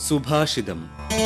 സുഭാഷിതം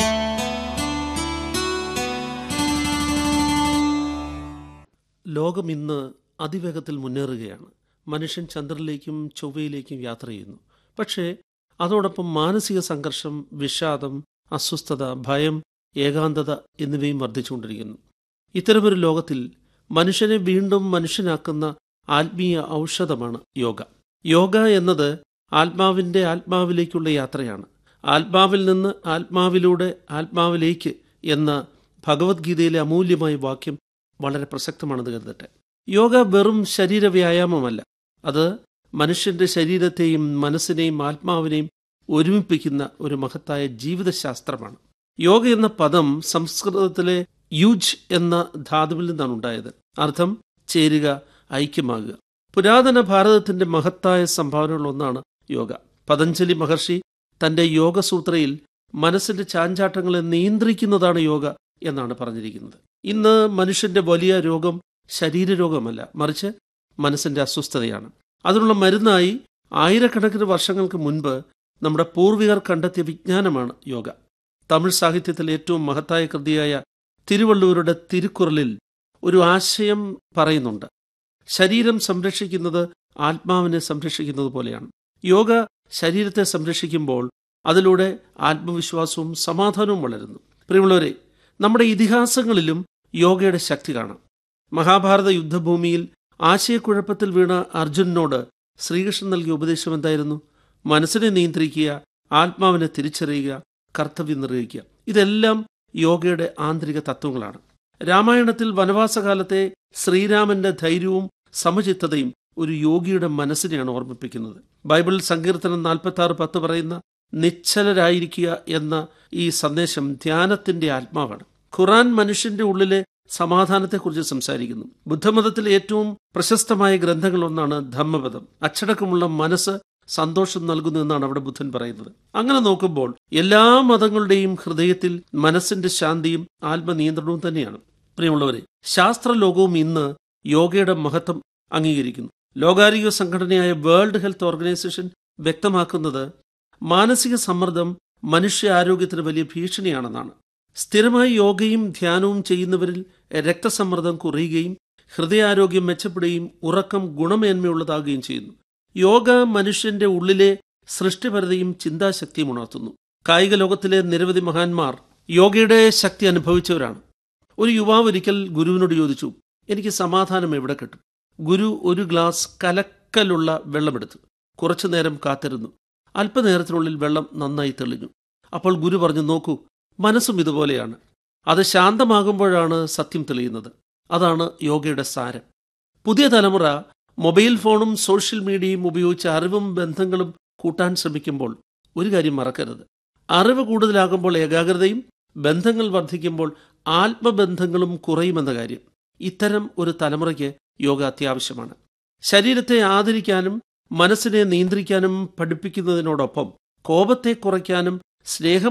ലോകം ഇന്ന് അതിവേഗത്തിൽ മുന്നേറുകയാണ് മനുഷ്യൻ ചന്ദ്രനിലേക്കും ചൊവ്വയിലേക്കും യാത്ര ചെയ്യുന്നു പക്ഷേ അതോടൊപ്പം മാനസിക സംഘർഷം വിഷാദം അസ്വസ്ഥത ഭയം ഏകാന്തത എന്നിവയും വർദ്ധിച്ചുകൊണ്ടിരിക്കുന്നു ഇത്തരമൊരു ലോകത്തിൽ മനുഷ്യനെ വീണ്ടും മനുഷ്യനാക്കുന്ന ആത്മീയ ഔഷധമാണ് യോഗ യോഗ എന്നത് ആത്മാവിൻ്റെ ആത്മാവിലേക്കുള്ള യാത്രയാണ് ആത്മാവിൽ നിന്ന് ആത്മാവിലൂടെ ആത്മാവിലേക്ക് എന്ന ഭഗവത്ഗീതയിലെ അമൂല്യമായ വാക്യം വളരെ പ്രസക്തമാണെന്ന് കരുതട്ടെ യോഗ വെറും ശരീര വ്യായാമമല്ല അത് മനുഷ്യന്റെ ശരീരത്തെയും മനസ്സിനെയും ആത്മാവിനെയും ഒരുമിപ്പിക്കുന്ന ഒരു മഹത്തായ ജീവിതശാസ്ത്രമാണ് യോഗ എന്ന പദം സംസ്കൃതത്തിലെ യുജ് എന്ന ധാതുവിൽ നിന്നാണ് ഉണ്ടായത് അർത്ഥം ചേരുക ഐക്യമാകുക പുരാതന ഭാരതത്തിന്റെ മഹത്തായ സംഭാവനകളിലൊന്നാണ് യോഗ പതഞ്ജലി മഹർഷി തന്റെ യോഗസൂത്രയിൽ മനസ്സിന്റെ ചാഞ്ചാട്ടങ്ങളെ നിയന്ത്രിക്കുന്നതാണ് യോഗ എന്നാണ് പറഞ്ഞിരിക്കുന്നത് ഇന്ന് മനുഷ്യന്റെ വലിയ രോഗം ശരീരരോഗമല്ല മറിച്ച് മനസ്സിന്റെ അസ്വസ്ഥതയാണ് അതിനുള്ള മരുന്നായി ആയിരക്കണക്കിന് വർഷങ്ങൾക്ക് മുൻപ് നമ്മുടെ പൂർവികർ കണ്ടെത്തിയ വിജ്ഞാനമാണ് യോഗ തമിഴ് സാഹിത്യത്തിൽ ഏറ്റവും മഹത്തായ കൃതിയായ തിരുവള്ളൂരുടെ തിരുക്കുറലിൽ ഒരു ആശയം പറയുന്നുണ്ട് ശരീരം സംരക്ഷിക്കുന്നത് ആത്മാവിനെ സംരക്ഷിക്കുന്നത് പോലെയാണ് യോഗ ശരീരത്തെ സംരക്ഷിക്കുമ്പോൾ അതിലൂടെ ആത്മവിശ്വാസവും സമാധാനവും വളരുന്നു പ്രിയമുള്ളവരെ നമ്മുടെ ഇതിഹാസങ്ങളിലും യോഗയുടെ ശക്തി കാണാം മഹാഭാരത യുദ്ധഭൂമിയിൽ ആശയക്കുഴപ്പത്തിൽ വീണ അർജുനനോട് ശ്രീകൃഷ്ണൻ നൽകിയ ഉപദേശം എന്തായിരുന്നു മനസ്സിനെ നിയന്ത്രിക്കുക ആത്മാവിനെ തിരിച്ചറിയുക കർത്തവ്യം നിർവഹിക്കുക ഇതെല്ലാം യോഗയുടെ ആന്തരിക തത്വങ്ങളാണ് രാമായണത്തിൽ വനവാസകാലത്തെ ശ്രീരാമന്റെ ധൈര്യവും സമചിത്തതയും ഒരു യോഗിയുടെ മനസ്സിനെയാണ് ഓർമ്മിപ്പിക്കുന്നത് ബൈബിൾ സങ്കീർത്തനം നാൽപ്പത്തി ആറ് പത്ത് പറയുന്ന നിശ്ചലരായിരിക്കുക എന്ന ഈ സന്ദേശം ധ്യാനത്തിന്റെ ആത്മാവാണ് ഖുറാൻ മനുഷ്യന്റെ ഉള്ളിലെ സമാധാനത്തെക്കുറിച്ച് സംസാരിക്കുന്നു ബുദ്ധമതത്തിലെ ഏറ്റവും പ്രശസ്തമായ ഗ്രന്ഥങ്ങളൊന്നാണ് ധമ്മപദം അച്ചടക്കമുള്ള മനസ്സ് സന്തോഷം നൽകുന്നു എന്നാണ് അവിടെ ബുദ്ധൻ പറയുന്നത് അങ്ങനെ നോക്കുമ്പോൾ എല്ലാ മതങ്ങളുടെയും ഹൃദയത്തിൽ മനസ്സിന്റെ ശാന്തിയും ആത്മനിയന്ത്രണവും തന്നെയാണ് പ്രിയമുള്ളവരെ ശാസ്ത്രലോകവും ഇന്ന് യോഗയുടെ മഹത്വം അംഗീകരിക്കുന്നു ലോകാരോഗ്യ സംഘടനയായ വേൾഡ് ഹെൽത്ത് ഓർഗനൈസേഷൻ വ്യക്തമാക്കുന്നത് മാനസിക സമ്മർദ്ദം മനുഷ്യ ആരോഗ്യത്തിന് വലിയ ഭീഷണിയാണെന്നാണ് സ്ഥിരമായി യോഗയും ധ്യാനവും ചെയ്യുന്നവരിൽ രക്തസമ്മർദ്ദം കുറയുകയും ഹൃദയാരോഗ്യം മെച്ചപ്പെടുകയും ഉറക്കം ഗുണമേന്മയുള്ളതാകുകയും ചെയ്യുന്നു യോഗ മനുഷ്യന്റെ ഉള്ളിലെ സൃഷ്ടിപരതയും ചിന്താശക്തിയും ഉണർത്തുന്നു കായിക ലോകത്തിലെ നിരവധി മഹാന്മാർ യോഗയുടെ ശക്തി അനുഭവിച്ചവരാണ് ഒരു യുവാവ് ഒരിക്കൽ ഗുരുവിനോട് ചോദിച്ചു എനിക്ക് സമാധാനം എവിടെ കിട്ടും ഗുരു ഒരു ഗ്ലാസ് കലക്കലുള്ള വെള്ളമെടുത്തു കുറച്ചു നേരം കാത്തിരുന്നു അല്പനേരത്തിനുള്ളിൽ വെള്ളം നന്നായി തെളിഞ്ഞു അപ്പോൾ ഗുരു പറഞ്ഞു നോക്കൂ മനസ്സും ഇതുപോലെയാണ് അത് ശാന്തമാകുമ്പോഴാണ് സത്യം തെളിയുന്നത് അതാണ് യോഗയുടെ സാരം പുതിയ തലമുറ മൊബൈൽ ഫോണും സോഷ്യൽ മീഡിയയും ഉപയോഗിച്ച് അറിവും ബന്ധങ്ങളും കൂട്ടാൻ ശ്രമിക്കുമ്പോൾ ഒരു കാര്യം മറക്കരുത് അറിവ് കൂടുതലാകുമ്പോൾ ഏകാഗ്രതയും ബന്ധങ്ങൾ വർദ്ധിക്കുമ്പോൾ ആത്മബന്ധങ്ങളും കുറയുമെന്ന കാര്യം ഇത്തരം ഒരു തലമുറയ്ക്ക് യോഗ അത്യാവശ്യമാണ് ശരീരത്തെ ആദരിക്കാനും മനസ്സിനെ നിയന്ത്രിക്കാനും പഠിപ്പിക്കുന്നതിനോടൊപ്പം കോപത്തെ കുറയ്ക്കാനും സ്നേഹം